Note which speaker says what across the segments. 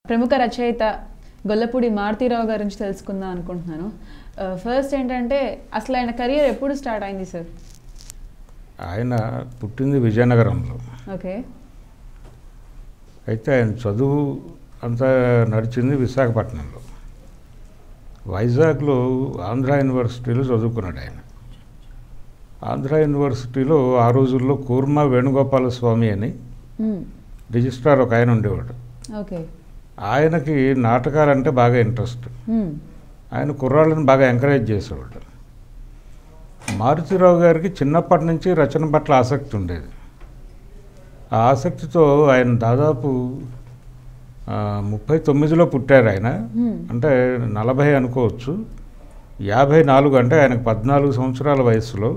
Speaker 1: ప్రముఖ రచయిత గొల్లపూడి మారుతీరావు గారి నుంచి తెలుసుకుందాం అనుకుంటున్నాను ఫస్ట్ ఏంటంటే అసలు ఆయన కెరియర్ ఎప్పుడు స్టార్ట్ అయింది సార్
Speaker 2: ఆయన పుట్టింది విజయనగరంలో
Speaker 1: ఓకే
Speaker 2: అయితే ఆయన చదువు అంతా నడిచింది విశాఖపట్నంలో వైజాగ్లో ఆంధ్ర యూనివర్సిటీలో చదువుకున్నాడు ఆయన ఆంధ్ర యూనివర్సిటీలో ఆ రోజుల్లో కూర్మ వేణుగోపాల స్వామి అని రిజిస్ట్రార్ ఒక ఆయన ఉండేవాడు
Speaker 1: ఓకే
Speaker 2: ఆయనకి నాటకాలంటే బాగా ఇంట్రెస్ట్ ఆయన కుర్రాళ్ళని బాగా ఎంకరేజ్ చేసేవాడు మారుతిరావు గారికి చిన్నప్పటి నుంచి రచన పట్ల ఆసక్తి ఉండేది ఆ ఆసక్తితో ఆయన దాదాపు ఆ, ముప్పై తొమ్మిదిలో పుట్టారు ఆయన అంటే నలభై అనుకోవచ్చు యాభై నాలుగు అంటే ఆయనకు పద్నాలుగు సంవత్సరాల వయసులో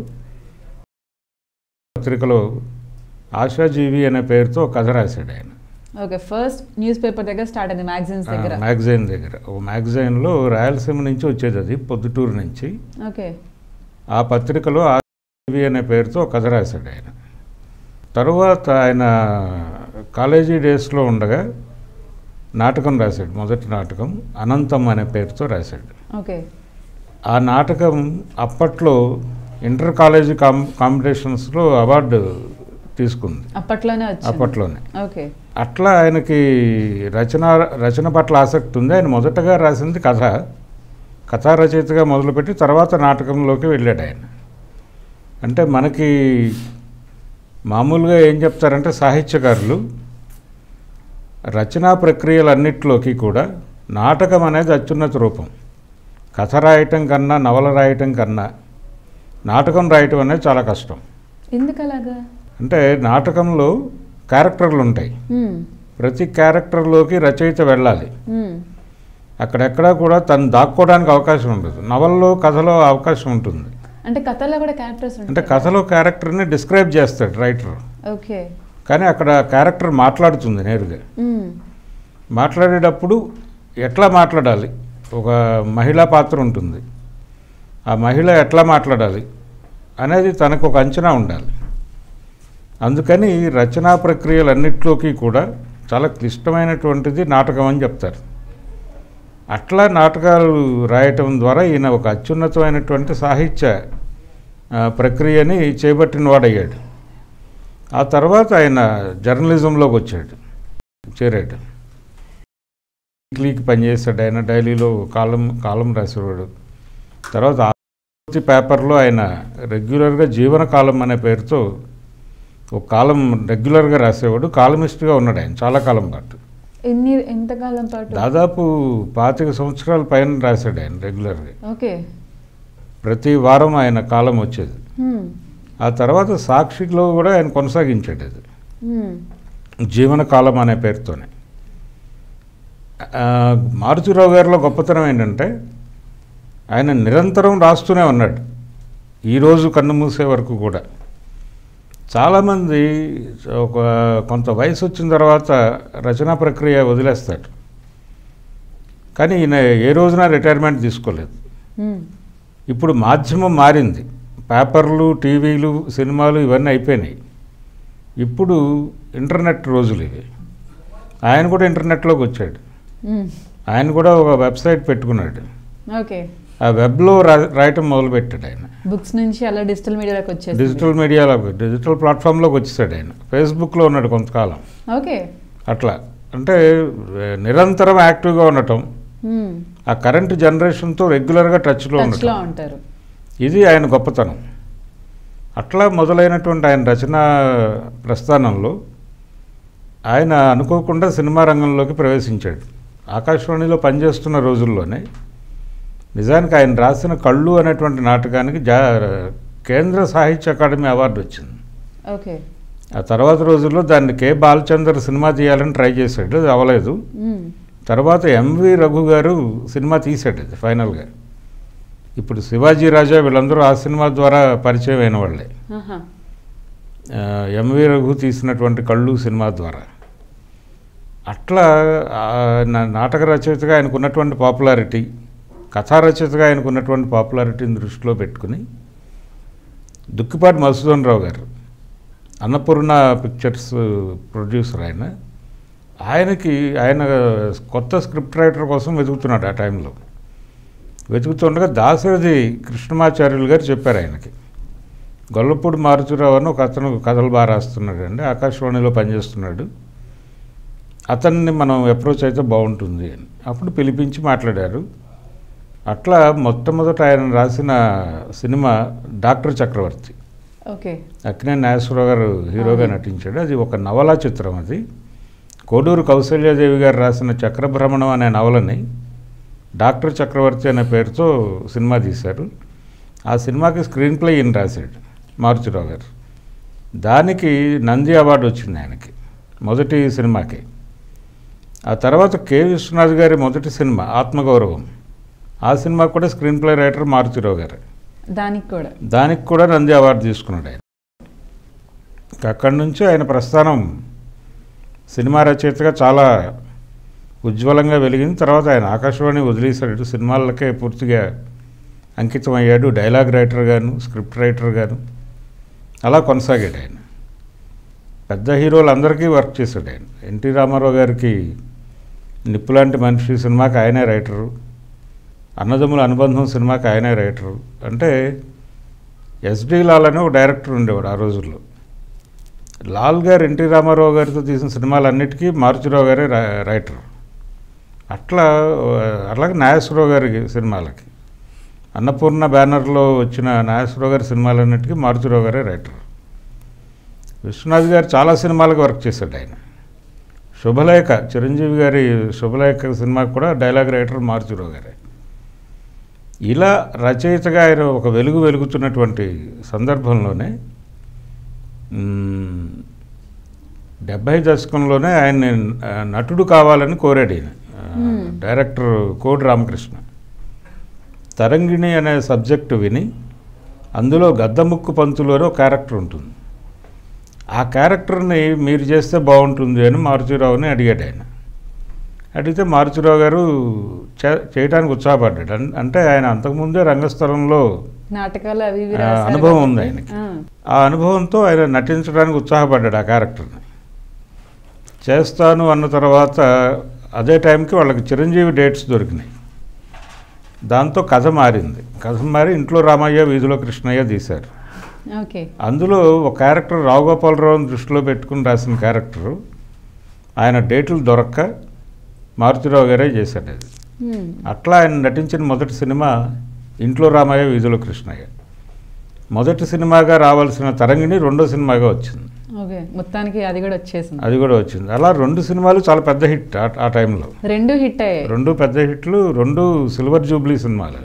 Speaker 2: పత్రికలో ఆశాజీవి అనే పేరుతో ఒక కథ రాశాడు ఆయన
Speaker 1: ఓకే ఫస్ట్ న్యూస్ పేపర్ దగ్గర స్టార్ట్ అయింది మ్యాగజైన్స్ దగ్గర
Speaker 2: మ్యాగజైన్ దగ్గర ఒక మ్యాగజైన్లో రాయలసీమ నుంచి వచ్చేది అది పొద్దుటూరు నుంచి
Speaker 1: ఓకే
Speaker 2: ఆ పత్రికలో ఆర్వి అనే పేరుతో ఒక కథ రాశాడు ఆయన తరువాత ఆయన కాలేజీ డేస్లో ఉండగా నాటకం రాశాడు మొదటి నాటకం అనంతం అనే పేరుతో రాశాడు
Speaker 1: ఓకే
Speaker 2: ఆ నాటకం అప్పట్లో ఇంటర్ కాలేజీ కాం కాంపిటీషన్స్లో అవార్డు తీసుకుంది
Speaker 1: అప్పట్లోనే వచ్చింది
Speaker 2: అప్పట్లోనే
Speaker 1: ఓకే
Speaker 2: అట్లా ఆయనకి రచన రచన పట్ల ఆసక్తి ఉంది ఆయన మొదటగా రాసింది కథ కథా రచయితగా మొదలుపెట్టి తర్వాత నాటకంలోకి వెళ్ళాడు ఆయన అంటే మనకి మామూలుగా ఏం చెప్తారంటే సాహిత్యకారులు రచనా ప్రక్రియలన్నిటిలోకి కూడా నాటకం అనేది అత్యున్నత రూపం కథ రాయటం కన్నా నవల రాయటం కన్నా నాటకం రాయటం అనేది చాలా కష్టం
Speaker 1: ఎందుకు అలాగా
Speaker 2: అంటే నాటకంలో క్యారెక్టర్లు ఉంటాయి
Speaker 1: మ్మ్.
Speaker 2: ప్రతి క్యారెక్టర్లోకి రచయిత వెళ్ళాలి
Speaker 1: మ్మ్.
Speaker 2: అక్కడెక్కడా కూడా తను దాక్కోవడానికి అవకాశం ఉండదు నవల్లో కథలో అవకాశం ఉంటుంది
Speaker 1: అంటే కథలో కూడా క్యారెక్టర్స్
Speaker 2: అంటే
Speaker 1: ఉంటాయి
Speaker 2: కథలో క్యారెక్టర్ని డిస్క్రైబ్ చేస్తాడు రైటర్
Speaker 1: ఓకే
Speaker 2: కానీ అక్కడ క్యారెక్టర్ మాట్లాడుతుంది నేరుగా
Speaker 1: మ్మ్.
Speaker 2: మాట్లాడేటప్పుడు ఎట్లా మాట్లాడాలి ఒక మహిళా పాత్ర ఉంటుంది ఆ మహిళ ఎట్లా మాట్లాడాలి అనేది తనకు ఒక అంచనా ఉండాలి అందుకని రచనా ప్రక్రియలన్నిటిలోకి కూడా చాలా క్లిష్టమైనటువంటిది నాటకం అని చెప్తారు అట్లా నాటకాలు రాయటం ద్వారా ఈయన ఒక అత్యున్నతమైనటువంటి సాహిత్య ఆ, ప్రక్రియని చేపట్టిన వాడయ్యాడు ఆ తర్వాత ఆయన జర్నలిజంలోకి వచ్చాడు చేరాడు వీక్లీకి పనిచేశాడు ఆయన డైలీలో కాలం కాలం రాసేవాడు తర్వాత ఆంధ్రజ్యోతి పేపర్లో ఆయన రెగ్యులర్గా జీవన కాలం అనే పేరుతో ఒక కాలం రెగ్యులర్గా రాసేవాడు కాలమిస్ట్గా ఉన్నాడు ఆయన చాలా కాలం పాటు
Speaker 1: ఎన్ని ఎంతకాలం పాటు
Speaker 2: దాదాపు పాతిక సంవత్సరాల పైన రాశాడు ఆయన రెగ్యులర్గా
Speaker 1: ఓకే
Speaker 2: ప్రతి వారం ఆయన కాలం వచ్చేది
Speaker 1: మ్మ్.
Speaker 2: ఆ తర్వాత సాక్షిలో కూడా ఆయన కొనసాగించాడు అది
Speaker 1: మ్మ్.
Speaker 2: జీవన కాలం అనే పేరుతోనే ఆ, మారుతిరావు గారిలో గొప్పతనం ఏంటంటే ఆయన నిరంతరం రాస్తూనే ఉన్నాడు ఈరోజు కన్ను మూసే వరకు కూడా చాలామంది ఒక కొంత వయసు వచ్చిన తర్వాత రచనా ప్రక్రియ వదిలేస్తాడు కానీ ఈయన ఏ రోజున రిటైర్మెంట్ తీసుకోలేదు
Speaker 1: మ్మ్.
Speaker 2: ఇప్పుడు మాధ్యమం మారింది పేపర్లు టీవీలు సినిమాలు ఇవన్నీ అయిపోయినాయి ఇప్పుడు ఇంటర్నెట్ రోజులు ఇవి ఆయన కూడా ఇంటర్నెట్లోకి వచ్చాడు
Speaker 1: మ్మ్.
Speaker 2: ఆయన కూడా ఒక వెబ్సైట్ పెట్టుకున్నాడు
Speaker 1: ఓకే
Speaker 2: ఆ వెబ్లో రా రాయటం మొదలుపెట్టాడు ఆయన
Speaker 1: బుక్స్ నుంచి అలా డిజిటల్ మీడియాలోకి వచ్చేసి
Speaker 2: డిజిటల్ మీడియాలో డిజిటల్ ప్లాట్ఫామ్లోకి వచ్చేసాడు ఆయన ఫేస్బుక్లో ఉన్నాడు కొంతకాలం
Speaker 1: ఓకే
Speaker 2: అట్లా అంటే ఏ, నిరంతరం యాక్టివ్గా ఉండటం
Speaker 1: మ్మ్.
Speaker 2: ఆ కరెంట్ జనరేషన్తో రెగ్యులర్గా టచ్లో
Speaker 1: టచ్లో
Speaker 2: ఉండటం
Speaker 1: ఉంటారు
Speaker 2: ఇది ఆయన గొప్పతనం అట్లా మొదలైనటువంటి ఆయన రచనా ప్రస్థానంలో ఆయన అనుకోకుండా సినిమా రంగంలోకి ప్రవేశించాడు ఆకాశవాణిలో పనిచేస్తున్న రోజుల్లోనే నిజానికి ఆయన రాసిన కళ్ళు అనేటువంటి నాటకానికి జా కేంద్ర సాహిత్య అకాడమీ అవార్డు వచ్చింది
Speaker 1: ఓకే
Speaker 2: ఆ తర్వాత రోజుల్లో దాన్ని కె బాలచందర్ సినిమా తీయాలని ట్రై చేశాడు అది అవ్వలేదు
Speaker 1: మ్మ్.
Speaker 2: తర్వాత ఎంవి రఘు గారు సినిమా తీశాడు అది ఫైనల్గా ఇప్పుడు శివాజీ రాజా వీళ్ళందరూ ఆ సినిమా ద్వారా పరిచయం అయిన వాళ్ళే
Speaker 1: ఆహా.
Speaker 2: ఆ, ఎంవి రఘు తీసినటువంటి కళ్ళు సినిమా ద్వారా అట్లా ఆ, నా- నాటక రచయితగా ఆయనకు ఉన్నటువంటి పాపులారిటీ కథా రచయితగా ఆయనకు ఉన్నటువంటి పాపులారిటీని దృష్టిలో పెట్టుకుని దుక్కిపాటి మధుసూదన్ రావు గారు అన్నపూర్ణ పిక్చర్స్ ప్రొడ్యూసర్ ఆయన ఆయనకి ఆయన కొత్త స్క్రిప్ట్ రైటర్ కోసం వెతుకుతున్నాడు ఆ టైంలో వెతుకుతుండగా దాశరథి కృష్ణమాచార్యులు గారు చెప్పారు ఆయనకి గొల్లపూడి మారుతిరావు అని ఒక అతను కథలు బాగా రాస్తున్నాడు అండి ఆకాశవాణిలో పనిచేస్తున్నాడు అతన్ని మనం అప్రోచ్ అయితే బాగుంటుంది అని అప్పుడు పిలిపించి మాట్లాడారు అట్లా మొట్టమొదట ఆయన రాసిన సినిమా డాక్టర్ చక్రవర్తి
Speaker 1: ఓకే
Speaker 2: అక్కినే నాగేశ్వరరావు గారు హీరోగా నటించాడు అది ఒక నవలా చిత్రం అది కోడూరు కౌశల్యాదేవి గారు రాసిన చక్రభ్రమణం అనే నవలని డాక్టర్ చక్రవర్తి అనే పేరుతో సినిమా తీశారు ఆ సినిమాకి స్క్రీన్ ప్లే ఈయన రాశాడు మారుతిరావు గారు దానికి నంది అవార్డు వచ్చింది ఆయనకి మొదటి సినిమాకి ఆ తర్వాత కె విశ్వనాథ్ గారి మొదటి సినిమా ఆత్మగౌరవం ఆ సినిమా కూడా స్క్రీన్ ప్లే రైటర్ మారుతిరావు గారు
Speaker 1: దానికి కూడా
Speaker 2: దానికి కూడా నంది అవార్డు తీసుకున్నాడు ఆయన ఇక అక్కడి నుంచి ఆయన ప్రస్థానం సినిమా రచయితగా చాలా ఉజ్వలంగా వెలిగింది తర్వాత ఆయన ఆకాశవాణి వదిలేశాడు సినిమాలకే పూర్తిగా అంకితం అయ్యాడు డైలాగ్ రైటర్ గాను స్క్రిప్ట్ రైటర్ గాను అలా కొనసాగాడు ఆయన పెద్ద హీరోలు అందరికీ వర్క్ చేశాడు ఆయన ఎన్టీ రామారావు గారికి నిప్పులాంటి మనిషి సినిమాకి ఆయనే రైటరు అన్నదమ్ముల అనుబంధం సినిమాకి ఆయనే రైటరు అంటే ఎస్డి లాల్ అని ఒక డైరెక్టర్ ఉండేవాడు ఆ రోజుల్లో లాల్ గారు ఎన్టీ రామారావు గారితో తీసిన సినిమాలన్నిటికీ మారుతిరావు గారే రా- రైటర్ అట్లా ఆ, అలాగే నాగేశ్వరరావు గారి సినిమాలకి అన్నపూర్ణ బ్యానర్లో వచ్చిన నాగేశ్వరరావు గారి సినిమాలన్నిటికీ మారుతిరావు గారే రైటర్ విశ్వనాథ్ గారు చాలా సినిమాలకు వర్క్ చేశాడు ఆయన శుభలేఖ చిరంజీవి గారి శుభలేఖ సినిమాకి కూడా డైలాగ్ రైటర్ మారుతిరావు గారే ఇలా రచయితగా ఆయన ఒక వెలుగు వెలుగుతున్నటువంటి సందర్భంలోనే మ్, డెబ్భై దశకంలోనే ఆయన్ని ఆ, నటుడు కావాలని కోరాడు ఈయన ఆ,
Speaker 1: Hmm.
Speaker 2: డైరెక్టర్ కోడి రామకృష్ణ తరంగిణి అనే సబ్జెక్టు విని అందులో గద్దముక్కు పంతులు అని ఒక క్యారెక్టర్ ఉంటుంది ఆ క్యారెక్టర్ని మీరు చేస్తే బాగుంటుంది అని మారుతిరావుని అడిగాడు ఆయన అడిగితే మారుతిరావు గారు చే- చేయడానికి ఉత్సాహపడ్డాడు అన్- అంటే ఆయన అంతకుముందే రంగస్థలంలో
Speaker 1: నాటకాలు అవి ఇవి
Speaker 2: ఆ,
Speaker 1: రాశారు
Speaker 2: అనుభవం ఉంది
Speaker 1: కాబట్టి.
Speaker 2: ఆయనకి.
Speaker 1: ఆ,
Speaker 2: ఆ అనుభవంతో ఆయన నటించడానికి ఉత్సాహపడ్డాడు ఆ క్యారెక్టర్ని చేస్తాను అన్న తర్వాత అదే టైంకి వాళ్ళకి చిరంజీవి డేట్స్ దొరికినాయి దాంతో కథ మారింది కథ మారి ఇంట్లో రామయ్య వీధిలో కృష్ణయ్య తీశారు
Speaker 1: ఓకే
Speaker 2: అందులో ఒక క్యారెక్టర్ రావుగోపాలరావుని దృష్టిలో పెట్టుకుని రాసిన క్యారెక్టరు ఆయన డేట్లు దొరక్క మారుతిరావు గారే చేశాడు అది
Speaker 1: హ్మ్.
Speaker 2: అట్లా ఆయన నటించిన మొదటి సినిమా ఇంట్లో రామయ్య వీధిలో కృష్ణయ్య మొదటి సినిమాగా రావాల్సిన తరంగిణి రెండో సినిమాగా వచ్చింది
Speaker 1: ఓకే మొత్తానికి అది కూడా వచ్చేసింది
Speaker 2: అది కూడా వచ్చింది అలా రెండు సినిమాలు చాలా పెద్ద హిట్ ఆ- ఆ టైంలో
Speaker 1: రెండు హిట్ అయ్యాయి
Speaker 2: రెండు పెద్ద హిట్లు రెండు సిల్వర్ జూబ్లీ సినిమాలు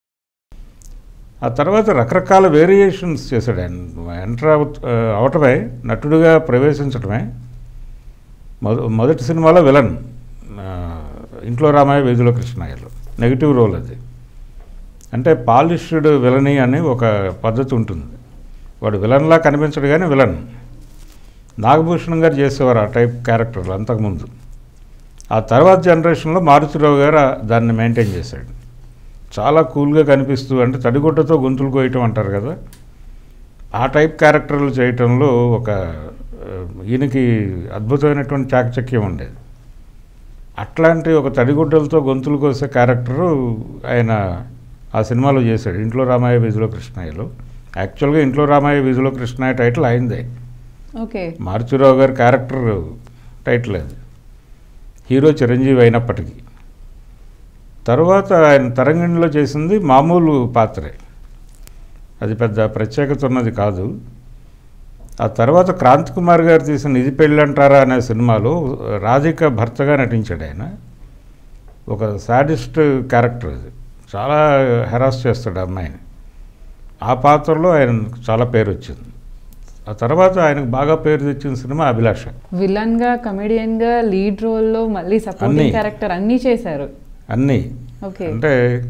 Speaker 2: ఆ తర్వాత రకరకాల వేరియేషన్స్ చేశాడు ఆయన ఎంటర్ అవ అవటమే నటుడుగా ప్రవేశించటమే మొద మొదటి సినిమాలో విలన్ ఆ, ఇంట్లో రామయ్య వీధిలో కృష్ణయ్యలో నెగిటివ్ రోల్ అది అంటే పాలిష్డ్ విలని అని ఒక పద్ధతి ఉంటుంది వాడు విలన్లా కనిపించడు కానీ విలన్ నాగభూషణం గారు చేసేవారు ఆ టైప్ క్యారెక్టర్లు అంతకుముందు ఆ తర్వాత జనరేషన్లో మారుతిరావు గారు ఆ- దాన్ని మెయింటైన్ చేశాడు చాలా కూల్గా కనిపిస్తూ అంటే తడిగుడ్డతో గొంతులు కోయటం అంటారు కదా ఆ టైప్ క్యారెక్టర్లు చేయటంలో ఒక ఆ, ఈయనకి అద్భుతమైనటువంటి చాకచక్యం ఉండేది అట్లాంటి ఒక తడిగుడ్డలతో గొంతులు కోసే క్యారెక్టరు ఆయన ఆ సినిమాలో చేశాడు ఇంట్లో రామయ్య వీధిలో కృష్ణయ్యలో యాక్చువల్గా ఇంట్లో రామయ్య వీధిలో కృష్ణయ్య టైటిల్ అయిందే
Speaker 1: ఓకే
Speaker 2: మారుతిరావు గారి క్యారెక్టర్ టైటిల్ అది హీరో చిరంజీవి అయినప్పటికీ తర్వాత ఆయన తరంగిణిలో చేసింది మామూలు పాత్రే అది పెద్ద ప్రత్యేకత ఉన్నది కాదు ఆ తర్వాత క్రాంతి కుమార్ గారు తీసిన ఇది పెళ్ళంటారా అనే సినిమాలో రాధిక భర్తగా నటించాడు ఆయన ఒక సాడిస్ట్ క్యారెక్టర్ అది చాలా హెరాస్ చేస్తాడు ఆ అమ్మాయిని ఆ పాత్రలో ఆయన చాలా పేరు వచ్చింది ఆ తర్వాత ఆయనకు బాగా పేరు తెచ్చిన సినిమా అభిలాష
Speaker 1: విలన్ గా కమెడియన్ గా లీడ్ రోల్ లో మళ్ళీ
Speaker 2: అన్నీ.
Speaker 1: సపోర్టింగ్ క్యారెక్టర్ అన్నీ చేశారు
Speaker 2: అన్నీ
Speaker 1: ఓకే
Speaker 2: అంటే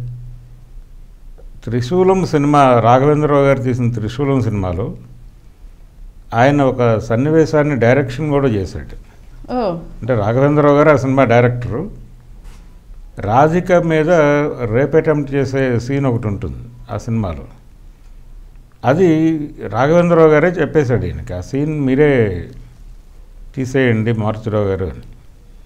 Speaker 2: త్రిశూలం సినిమా రాఘవేంద్రరావు గారు తీసిన త్రిశూలం సినిమాలో ఆయన ఒక సన్నివేశాన్ని డైరెక్షన్ కూడా చేశాడు
Speaker 1: ఓ
Speaker 2: అంటే రాఘవేంద్రరావు గారు ఆ సినిమా డైరెక్టరు రాధిక మీద రేప్ అటెంప్ట్ చేసే సీన్ ఒకటి ఉంటుంది ఆ సినిమాలో అది రాఘవేంద్రరావు గారే చెప్పేశాడు ఈయనకి ఆ సీన్ మీరే తీసేయండి మారుతిరావు గారు అని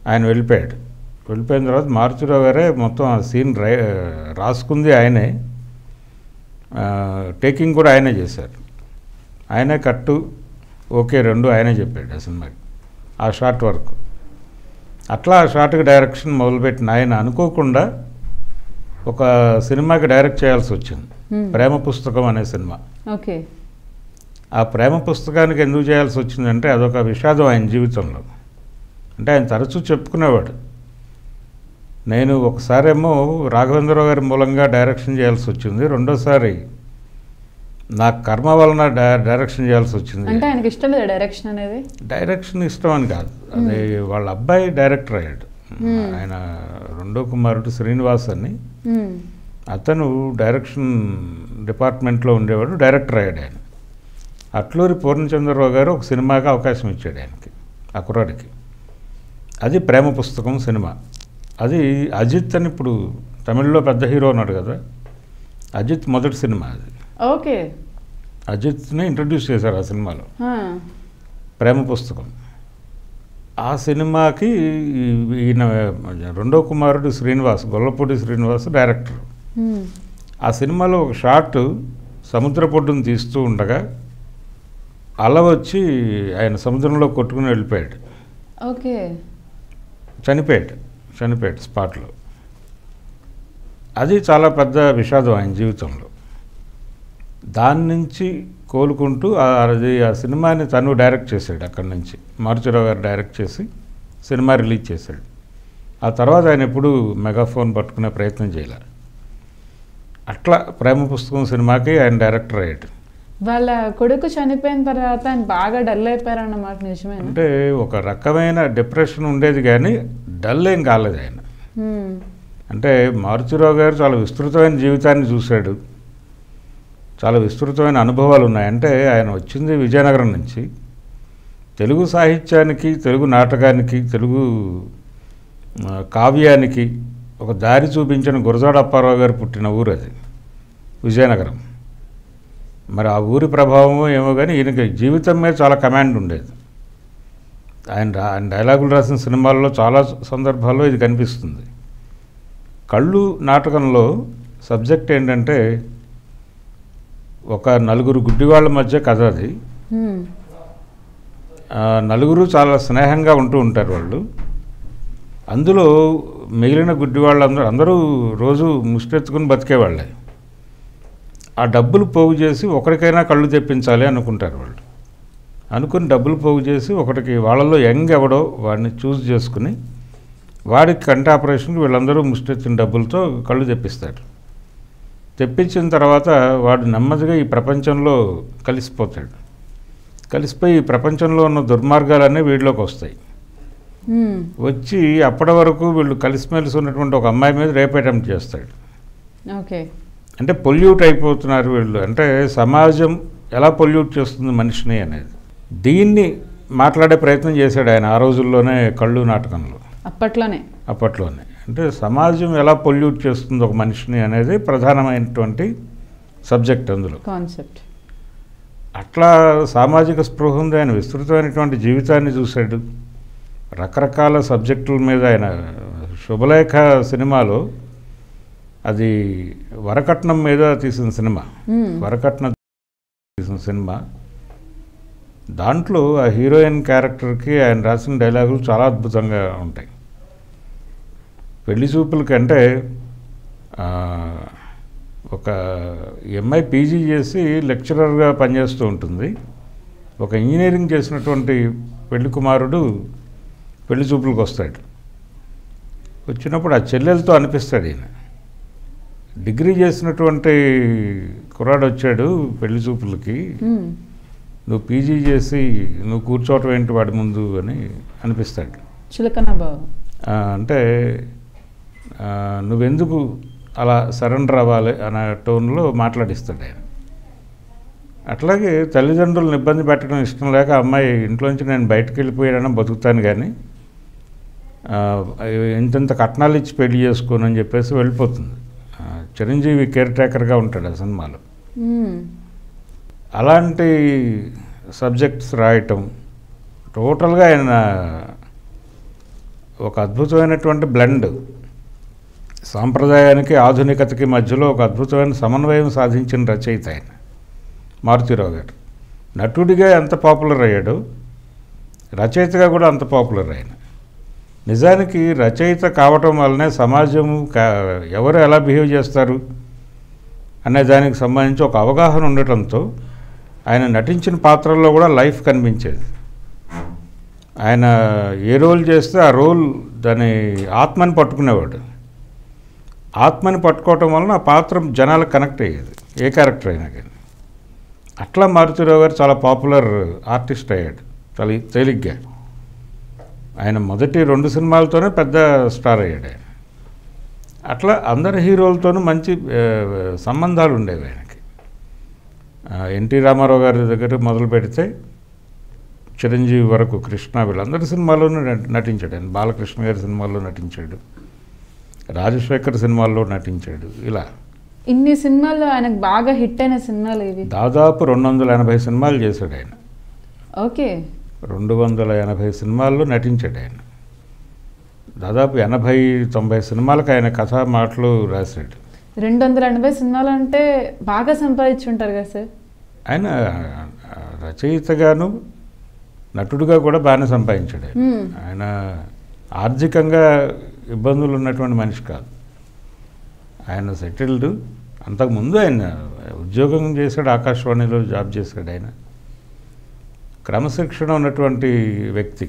Speaker 2: ఆయన వెళ్ళిపోయాడు వెళ్ళిపోయిన తర్వాత మారుతిరావు గారే మొత్తం ఆ సీన్ రై రాసుకుంది ఆయనే ఆ, టేకింగ్ కూడా ఆయనే చేశారు ఆయనే కట్టు ఓకే రెండు ఆయనే చెప్పాడు ఆ సినిమాకి ఆ షార్ట్ వరకు అట్లా ఆ షార్ట్కి డైరెక్షన్ మొదలుపెట్టిన ఆయన అనుకోకుండా ఒక సినిమాకి డైరెక్ట్ చేయాల్సి వచ్చింది
Speaker 1: Hmm.
Speaker 2: ప్రేమ పుస్తకం అనే సినిమా
Speaker 1: ఓకే
Speaker 2: ఆ ప్రేమ పుస్తకానికి ఎందుకు చేయాల్సి వచ్చిందంటే అదొక విషాదం ఆయన జీవితంలో అంటే ఆయన తరచూ చెప్పుకునేవాడు నేను ఒకసారేమో రాఘవేంద్రరావు గారి మూలంగా డైరెక్షన్ చేయాల్సి వచ్చింది రెండోసారి నా కర్మ వలన డై- డైరెక్షన్ చేయాల్సి వచ్చింది
Speaker 1: అంటే ఆయనకి ఇష్టం లేదా డైరెక్షన్ అనేది
Speaker 2: డైరెక్షన్ ఇష్టం అని కాదు అది వాళ్ళ అబ్బాయి డైరెక్టర్ అయ్యాడు
Speaker 1: Hmm.
Speaker 2: ఆయన రెండో కుమారుడు శ్రీనివాస్ అని
Speaker 1: మ్మ్.
Speaker 2: అతను డైరెక్షన్ డిపార్ట్మెంట్లో ఉండేవాడు డైరెక్టర్ అయ్యాడు ఆయన అట్లూరి పూర్ణచంద్రరావు గారు ఒక సినిమాకి అవకాశం ఇచ్చాడు ఆయనకి ఆ కుర్రాడికి అది ప్రేమ పుస్తకం సినిమా అది అజిత్ అని ఇప్పుడు తమిళ్లో పెద్ద హీరో ఉన్నాడు కదా అజిత్ మొదటి సినిమా అది
Speaker 1: ఓకే
Speaker 2: అజిత్ని ఇంట్రడ్యూస్ చేశారు ఆ సినిమాలో
Speaker 1: ఆ.
Speaker 2: ప్రేమ పుస్తకం ఆ సినిమాకి ఈ- ఈయన రెండో కుమారుడు శ్రీనివాస్ గొల్లపూడి శ్రీనివాస్ డైరెక్టర్
Speaker 1: మ్మ్.
Speaker 2: ఆ సినిమాలో ఒక షాట్ సముద్ర పొడ్డును తీస్తూ ఉండగా అల వచ్చి ఆయన సముద్రంలో కొట్టుకుని వెళ్ళిపోయాడు
Speaker 1: ఓకే
Speaker 2: చనిపోయాడు చనిపోయాడు స్పాట్లో అది చాలా పెద్ద విషాదం ఆయన జీవితంలో దాని నుంచి కోలుకుంటూ ఆ- అది ఆ సినిమాని తను డైరెక్ట్ చేశాడు అక్కడి నుంచి మారుతిరావు గారు డైరెక్ట్ చేసి సినిమా రిలీజ్ చేశాడు ఆ తర్వాత ఆయన ఎప్పుడూ మెగాఫోన్ పట్టుకునే ప్రయత్నం చేయలే అట్లా ప్రేమ పుస్తకం సినిమాకి ఆయన డైరెక్టర్ అయ్యాడు
Speaker 1: వాళ్ళ కొడుకు చనిపోయిన తర్వాత ఆయన బాగా డల్ అయిపోయారన్నమాట నిజమేనా
Speaker 2: అంటే ఒక రకమైన డిప్రెషన్ ఉండేది కానీ డల్ ఏం కాలేదు ఆయన
Speaker 1: మ్మ్.
Speaker 2: అంటే మారుతిరావు గారు చాలా విస్తృతమైన జీవితాన్ని చూశాడు చాలా విస్తృతమైన అనుభవాలు ఉన్నాయి అంటే ఆయన వచ్చింది విజయనగరం నుంచి తెలుగు సాహిత్యానికి తెలుగు నాటకానికి తెలుగు ఆ, కావ్యానికి ఒక దారి చూపించిన గురజాడ అప్పారావు గారు పుట్టిన ఊరు అది విజయనగరం మరి ఆ ఊరి ప్రభావం ఏమో కానీ ఈయనకి జీవితం మీద చాలా కమాండ్ ఉండేది ఆయన రా- ఆయన డైలాగులు రాసిన సినిమాల్లో చాలా సందర్భాల్లో ఇది కనిపిస్తుంది కళ్ళు నాటకంలో సబ్జెక్ట్ ఏంటంటే ఒక నలుగురు గుడ్డివాళ్ళ మధ్య కథ అది
Speaker 1: మ్మ్.
Speaker 2: ఆ, నలుగురు చాలా స్నేహంగా ఉంటూ ఉంటారు వాళ్ళు అందులో మిగిలిన గుడ్డి వాళ్ళందరూ అందరూ రోజు ముష్టెత్తుకుని బతికేవాళ్ళే ఆ డబ్బులు పోగు చేసి ఒకరికైనా కళ్ళు తెప్పించాలి అనుకుంటారు వాళ్ళు అనుకుని డబ్బులు పోగు చేసి ఒకటికి వాళ్ళలో యంగ్ ఎవడో వాడిని చూస్ చేసుకుని వాడికి కంటి ఆపరేషన్కి వీళ్ళందరూ ముష్టెత్తిన డబ్బులతో కళ్ళు తెప్పిస్తారు తెప్పించిన తర్వాత వాడు నెమ్మదిగా ఈ ప్రపంచంలో కలిసిపోతాడు కలిసిపోయి ఈ ప్రపంచంలో ఉన్న దుర్మార్గాలన్నీ వీడిలోకి వస్తాయి
Speaker 1: మ్మ్.
Speaker 2: వచ్చి అప్పటి వరకు వీళ్ళు కలిసిమెలిసి ఉన్నటువంటి ఒక అమ్మాయి మీద రేప్ అటెంప్ట్ చేస్తాడు
Speaker 1: ఓకే
Speaker 2: అంటే పొల్యూట్ అయిపోతున్నారు వీళ్ళు అంటే సమాజం ఎలా పొల్యూట్ చేస్తుంది మనిషిని అనేది దీన్ని మాట్లాడే ప్రయత్నం చేశాడు ఆయన ఆ రోజుల్లోనే కళ్ళు నాటకంలో
Speaker 1: అప్పట్లోనే
Speaker 2: అప్పట్లోనే అంటే సమాజం ఎలా పొల్యూట్ చేస్తుంది ఒక మనిషిని అనేది ప్రధానమైనటువంటి సబ్జెక్ట్ అందులో
Speaker 1: కాన్సెప్ట్
Speaker 2: అట్లా సామాజిక స్పృహ ఉంది ఆయన విస్తృతమైనటువంటి జీవితాన్ని చూశాడు రకరకాల సబ్జెక్టుల మీద ఆయన శుభలేఖ సినిమాలో అది వరకట్నం మీద తీసిన సినిమా
Speaker 1: మ్మ్.
Speaker 2: వరకట్నం తీసిన సినిమా దాంట్లో ఆ హీరోయిన్ క్యారెక్టర్కి ఆయన రాసిన డైలాగులు చాలా అద్భుతంగా ఉంటాయి పెళ్లి చూపులకి అంటే ఆ, ఒక ఎంఐ పీజీ చేసి లెక్చరర్గా పనిచేస్తూ ఉంటుంది ఒక ఇంజనీరింగ్ చేసినటువంటి పెళ్లి కుమారుడు పెళ్లి చూపులకు వస్తాడు వచ్చినప్పుడు ఆ చెల్లెలతో అనిపిస్తాడు ఈయన డిగ్రీ చేసినటువంటి కుర్రాడు వచ్చాడు పెళ్లి చూపులకి
Speaker 1: మ్మ్.
Speaker 2: నువ్వు పీజీ చేసి నువ్వు కూర్చోవటం ఏంటి వాడి ముందు అని అనిపిస్తాడు
Speaker 1: చులకన బాబు
Speaker 2: ఆ, అంటే ఆ, నువ్వెందుకు అలా సరెండర్ అవ్వాలి అనే టోన్లో మాట్లాడిస్తాడు ఆయన అట్లాగే తల్లిదండ్రులను ఇబ్బంది పెట్టడం ఇష్టం లేక అమ్మాయి ఇంట్లోంచి నేను బయటకు వెళ్ళిపోయానని బతుకుతాను కానీ ఆ, ఇంతంత కట్నాలు ఇచ్చి పెళ్లి చేసుకోను అని చెప్పేసి వెళ్ళిపోతుంది ఆ, చిరంజీవి కేర్ టేకర్గా ఉంటాడు ఆ సినిమాలో
Speaker 1: మ్మ్.
Speaker 2: అలాంటి సబ్జెక్ట్స్ రాయటం టోటల్గా ఆయన ఒక అద్భుతమైనటువంటి బ్లెండ్ సాంప్రదాయానికి ఆధునికతకి మధ్యలో ఒక అద్భుతమైన సమన్వయం సాధించిన రచయిత ఆయన మారుతిరావు గారు నటుడిగా ఎంత పాపులర్ అయ్యాడో రచయితగా కూడా అంత పాపులర్ ఆయన నిజానికి రచయిత కావటం వల్లనే సమాజము కా ఎవరు ఎలా బిహేవ్ చేస్తారు అనే దానికి సంబంధించి ఒక అవగాహన ఉండటంతో ఆయన నటించిన పాత్రల్లో కూడా లైఫ్ కనిపించేది ఆయన ఏ రోల్ చేస్తే ఆ రోల్ దాని ఆత్మని పట్టుకునేవాడు ఆత్మని పట్టుకోవటం వలన ఆ పాత్ర జనాలకు కనెక్ట్ అయ్యేది ఏ క్యారెక్టర్ అయినా కానీ అట్లా మారుతిరావు గారు చాలా పాపులర్ ఆర్టిస్ట్ అయ్యాడు చాలా తేలిగ్గా ఆయన మొదటి రెండు సినిమాలతోనే పెద్ద స్టార్ అయ్యాడు ఆయన అట్లా అందరి హీరోలతోనూ మంచి ఆ, సంబంధాలు ఉండేవి ఆయనకి ఆ, ఎన్టీ రామారావు గారి దగ్గర మొదలు పెడితే చిరంజీవి వరకు కృష్ణ వీళ్ళందరి సినిమాల్లోనూ నటి- నటించాడు ఆయన బాలకృష్ణ గారి సినిమాల్లో నటించాడు రాజశేఖర్ సినిమాల్లో నటించాడు ఇలా
Speaker 1: ఇన్ని సినిమాల్లో ఆయనకు బాగా హిట్ అయిన సినిమాలు ఇవి
Speaker 2: దాదాపు రెండు వందల ఎనభై సినిమాలు చేశాడు ఆయన
Speaker 1: ఓకే
Speaker 2: రెండు వందల ఎనభై సినిమాల్లో నటించాడు ఆయన దాదాపు ఎనభై తొంభై సినిమాలకు ఆయన కథా మాటలు రాశాడు
Speaker 1: రెండు వందల ఎనభై సినిమాలు అంటే బాగా సంపాదించుంటారు కదా సార్
Speaker 2: ఆయన ఆ, రచయితగాను నటుడుగా కూడా బాగానే సంపాదించాడు ఆయన
Speaker 1: మ్మ్.
Speaker 2: ఆయన ఆర్థికంగా ఇబ్బందులు ఉన్నటువంటి మనిషి కాదు ఆయన సెటిల్డ్ అంతకుముందు ఆయన ఉద్యోగం చేశాడు ఆకాశవాణిలో జాబ్ చేశాడు ఆయన క్రమశిక్షణ ఉన్నటువంటి వ్యక్తి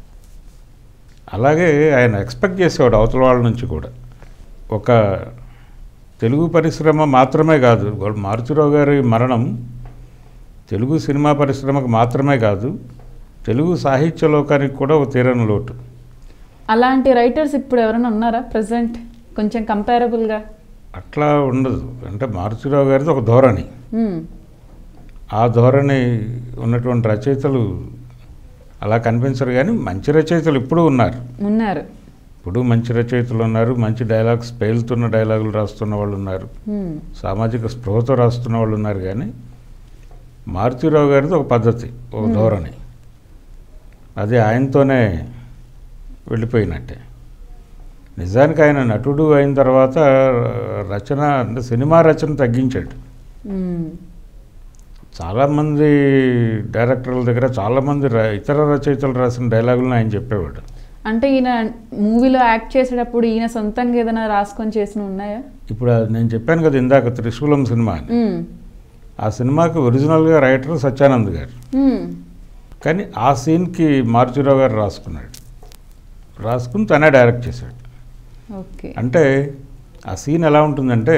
Speaker 2: అలాగే ఆయన ఎక్స్పెక్ట్ చేసేవాడు అవతల వాళ్ళ నుంచి కూడా ఒక తెలుగు పరిశ్రమ మాత్రమే కాదు వాడు మారుతిరావు గారి మరణం తెలుగు సినిమా పరిశ్రమకు మాత్రమే కాదు తెలుగు సాహిత్య లోకానికి కూడా ఒక తీరని లోటు
Speaker 1: అలాంటి రైటర్స్ ఇప్పుడు ఎవరైనా ఉన్నారా ప్రజెంట్ కొంచెం కంపారబుల్గా
Speaker 2: అట్లా ఉండదు అంటే మారుతిరావు గారిది ఒక ధోరణి ఆ ధోరణి ఉన్నటువంటి రచయితలు అలా కనిపించరు కానీ మంచి రచయితలు ఇప్పుడు ఉన్నారు
Speaker 1: ఉన్నారు
Speaker 2: ఇప్పుడు మంచి రచయితలు ఉన్నారు మంచి డైలాగ్స్ పేలుతున్న డైలాగులు రాస్తున్న వాళ్ళు ఉన్నారు
Speaker 1: మ్మ్.
Speaker 2: సామాజిక స్పృహతో రాస్తున్న వాళ్ళు ఉన్నారు కానీ మారుతిరావు గారిది ఒక పద్ధతి ఒక ధోరణి అది ఆయనతోనే వెళ్ళిపోయినట్టే నిజానికి ఆయన నటుడు అయిన తర్వాత రచన అంటే సినిమా రచన తగ్గించాడు
Speaker 1: మ్మ్.
Speaker 2: చాలామంది డైరెక్టర్ల దగ్గర చాలామంది ర- ఇతర రచయితలు రాసిన డైలాగులను ఆయన చెప్పేవాడు
Speaker 1: అంటే ఈయన మూవీలో యాక్ట్ చేసేటప్పుడు ఈయన సొంతంగా ఏదైనా రాసుకొని చేసిన ఉన్నాయా
Speaker 2: ఇప్పుడు అది నేను చెప్పాను కదా ఇందాక త్రిశూలం సినిమా అని
Speaker 1: మ్మ్.
Speaker 2: ఆ సినిమాకి ఒరిజినల్గా రైటర్ సత్యానంద్ గారు
Speaker 1: మ్మ్.
Speaker 2: కానీ ఆ సీన్కి మారుతిరావు గారు రాసుకున్నాడు రాసుకుని తనే డైరెక్ట్ చేశాడు
Speaker 1: ఓకే
Speaker 2: అంటే ఆ సీన్ ఎలా ఉంటుందంటే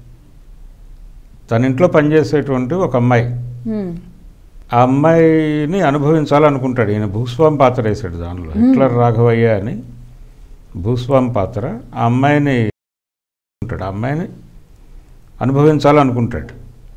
Speaker 2: తన ఇంట్లో పనిచేసేటువంటి ఒక అమ్మాయి
Speaker 1: మ్మ్.
Speaker 2: ఆ అమ్మాయిని అనుభవించాలనుకుంటాడు ఈయన భూస్వామి పాత్ర వేశాడు దానిలో హిట్లర్ రాఘవయ్య అని భూస్వామి పాత్ర ఆ అమ్మాయిని ఉంటాడు ఆ అమ్మాయిని అనుభవించాలనుకుంటాడు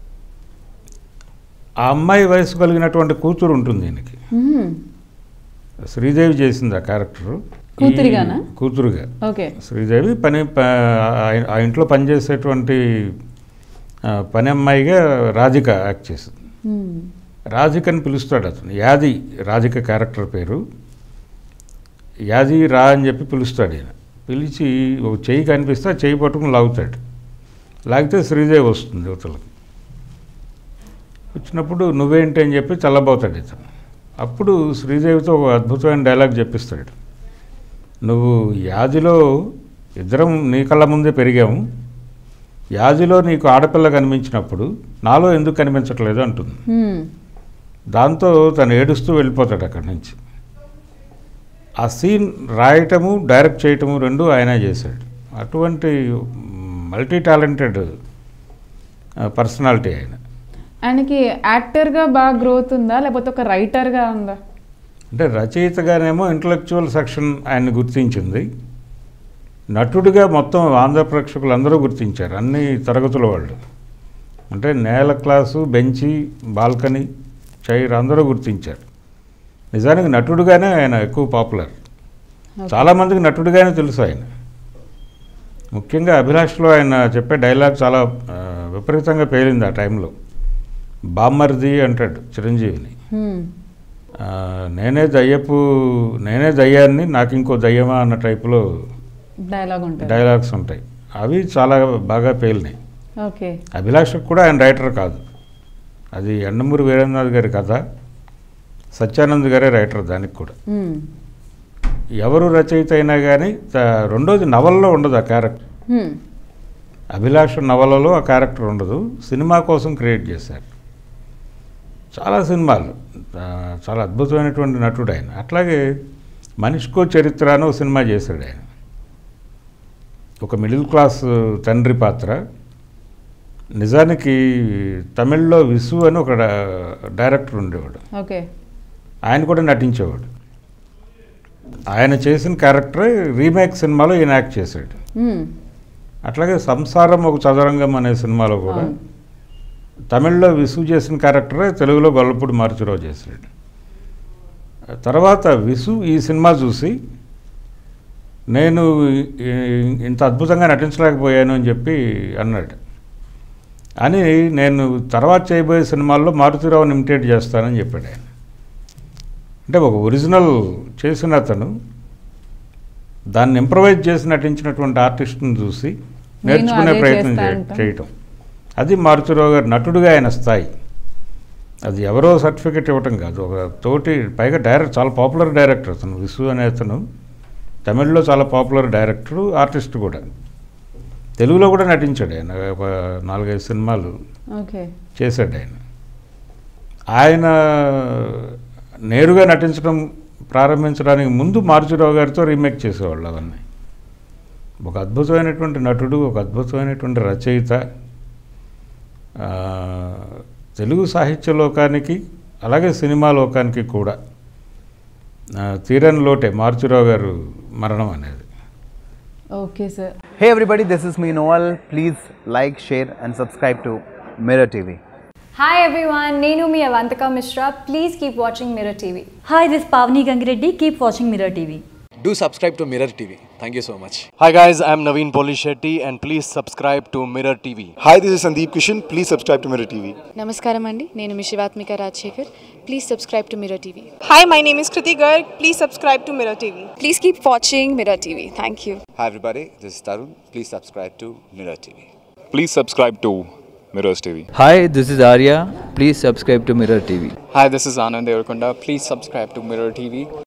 Speaker 2: ఆ అమ్మాయి వయసు కలిగినటువంటి కూతురు ఉంటుంది ఈయనకి
Speaker 1: మ్మ్.
Speaker 2: శ్రీదేవి చేసింది ఆ క్యారెక్టరు ఈ-
Speaker 1: కూతురిగానా?
Speaker 2: కూతురుగా
Speaker 1: ఓకే
Speaker 2: శ్రీదేవి పని ప- ఆ- ఆ ఇంట్లో పనిచేసేటువంటి ఆ, పని అమ్మాయిగా రాధిక యాక్ట్ చేసింది
Speaker 1: మ్మ్.
Speaker 2: రాధికని పిలుస్తాడు అతను యాది రాధిక క్యారెక్టర్ పేరు యాది రా అని చెప్పి పిలుస్తాడు ఈయన పిలిచి ఒక చెయ్యి కనిపిస్తే ఆ చెయ్యి పట్టుకుని లాగుతాడు లాగితే శ్రీదేవి వస్తుంది యువతలకు వచ్చినప్పుడు నువ్వేంటి అని చెప్పి చల్లబోతాడు ఇతను అప్పుడు శ్రీదేవితో ఒక అద్భుతమైన డైలాగ్ చెప్పిస్తాడు నువ్వు యాదిలో ఇద్దరం నీ కళ్ళ ముందే పెరిగాము యాదిలో నీకు ఆడపిల్ల కనిపించినప్పుడు నాలో ఎందుకు కనిపించట్లేదు అంటుంది
Speaker 1: మ్మ్.
Speaker 2: దాంతో తను ఏడుస్తూ వెళ్ళిపోతాడు అక్కడి నుంచి ఆ సీన్ రాయటము డైరెక్ట్ చేయటము రెండు ఆయనే చేశాడు అటువంటి మల్టీ టాలెంటెడ్ పర్సనాలిటీ ఆయన
Speaker 1: ఆయనకి యాక్టర్గా బాగా గ్రోత్ ఉందా లేకపోతే ఒక రైటర్గా ఉందా
Speaker 2: అంటే రచయితగానేమో ఇంటలెక్చువల్ సెక్షన్ ఆయన్ని గుర్తించింది నటుడిగా మొత్తం ఆంధ్ర ప్రేక్షకులు అందరూ గుర్తించారు అన్ని తరగతుల వాళ్ళు అంటే నేల క్లాసు బెంచి బాల్కనీ చైర్ అందరూ గుర్తించారు నిజానికి నటుడుగానే ఆయన ఎక్కువ పాపులర్ చాలామందికి నటుడిగానే తెలుసు ఆయన ముఖ్యంగా అభిలాష్లో ఆయన చెప్పే డైలాగ్ చాలా ఆ, విపరీతంగా పేలింది ఆ టైంలో బామ్మర్ది అంటాడు చిరంజీవిని
Speaker 1: మ్మ్.
Speaker 2: ఆ, నేనే దయ్యపు నేనే దయ్యాన్ని నాకు ఇంకో దయ్యమా అన్న టైపులో
Speaker 1: డైలాగ్ ఉంటుంది
Speaker 2: డైలాగ్స్ ఉంటాయి అవి చాలా బాగా పేలినాయి
Speaker 1: ఓకే
Speaker 2: అభిలాషకు కూడా ఆయన రైటర్ కాదు అది ఎండమూరి వీరేంద్రనాథ్ గారి కథ సత్యానంద్ గారే రైటర్ దానికి కూడా
Speaker 1: మ్మ్.
Speaker 2: ఎవరు రచయిత అయినా కానీ త- రెండోది నవల్లో ఉండదు ఆ క్యారెక్టర్
Speaker 1: మ్మ్.
Speaker 2: అభిలాష నవలలో ఆ క్యారెక్టర్ ఉండదు సినిమా కోసం క్రియేట్ చేశారు చాలా సినిమాలు ఆ, చాలా అద్భుతమైనటువంటి నటుడు ఆయన అట్లాగే మనిషికో చరిత్ర అని ఒక సినిమా చేశాడు ఆయన ఒక మిడిల్ క్లాస్ తండ్రి పాత్ర నిజానికి తమిళ్లో విసు అని ఒక డా- డైరెక్టర్ ఉండేవాడు
Speaker 1: ఓకే
Speaker 2: ఆయన కూడా నటించేవాడు ఆయన చేసిన క్యారెక్టరే రీమేక్ సినిమాలో ఈయన యాక్ట్ చేశాడు
Speaker 1: మ్మ్.
Speaker 2: అట్లాగే సంసారం ఒక చదరంగం అనే సినిమాలో కూడా
Speaker 1: అవును.
Speaker 2: తమిళ్లో విసు చేసిన క్యారెక్టరే తెలుగులో గొల్లపూడి మార్చిరావు చేశాడు తర్వాత విసు ఈ సినిమా చూసి నేను ఈ- ఇంత అద్భుతంగా నటించలేకపోయాను అని చెప్పి అన్నాడు అని నేను తర్వాత చేయబోయే సినిమాల్లో మారుతిరావుని ఇమిటేట్ చేస్తానని చెప్పాడు ఆయన అంటే ఒక ఒరిజినల్ చేసిన అతను దాన్ని ఇంప్రవైజ్ చేసి నటించినటువంటి ఆర్టిస్ట్ని చూసి నేర్చుకునే
Speaker 1: అదే
Speaker 2: ప్రయత్నం
Speaker 1: చేస్తా
Speaker 2: చేయ-
Speaker 1: అంటాం.
Speaker 2: చేయటం అది మారుతిరావు గారు నటుడుగా ఆయన స్థాయి అది ఎవరో సర్టిఫికెట్ ఇవ్వటం కాదు ఒక తోటి పైగా డైరెక్ట్ చాలా పాపులర్ డైరెక్టర్ అతను విసు అనే అతను తమిళ్లో చాలా పాపులర్ డైరెక్టరు ఆర్టిస్ట్ కూడా తెలుగులో కూడా నటించాడు ఆయన ఒక నాలుగైదు సినిమాలు
Speaker 1: ఓకే
Speaker 2: చేశాడు ఆయన ఆయన నేరుగా నటించడం ప్రారంభించడానికి ముందు మార్చిరావు గారితో రీమేక్ చేసేవాళ్ళు అవన్నీ ఒక అద్భుతమైనటువంటి నటుడు ఒక అద్భుతమైనటువంటి రచయిత ఆ, తెలుగు సాహిత్య లోకానికి అలాగే సినిమా లోకానికి కూడా ఆ, తీరని లోటే మార్చిరావు గారు మరణం అనేది
Speaker 1: okay sir
Speaker 3: Hey everybody, this is me Noel. Please like, share, and subscribe to Mirror TV.
Speaker 4: Hi everyone, Nenu mi Avantika Mishra. Please keep watching Mirror TV.
Speaker 5: Hi, this is Pavni Gangireddy. Keep watching Mirror TV.
Speaker 6: Do subscribe to Mirror TV. Thank you so much.
Speaker 7: Hi guys, I'm Naveen Polishetty and please subscribe to Mirror TV.
Speaker 8: Hi, this is Sandeep Kishan. Please subscribe to Mirror TV.
Speaker 9: నమస్కారం అండి నేను మీ Sivatmika Rajasekhar please subscribe to Mirror TV
Speaker 10: Hi, my name is Kriti Garg. Please subscribe to Mirror TV.
Speaker 9: Please keep watching Mirror TV thank you
Speaker 11: Hi everybody, this is Tarun. Please subscribe to Mirror TV.
Speaker 12: Please subscribe to Mirrors TV.
Speaker 13: Hi, this is Arya. Please subscribe to Mirror TV.
Speaker 14: Hi, this is Anand Devarkonda. Please subscribe to Mirror TV.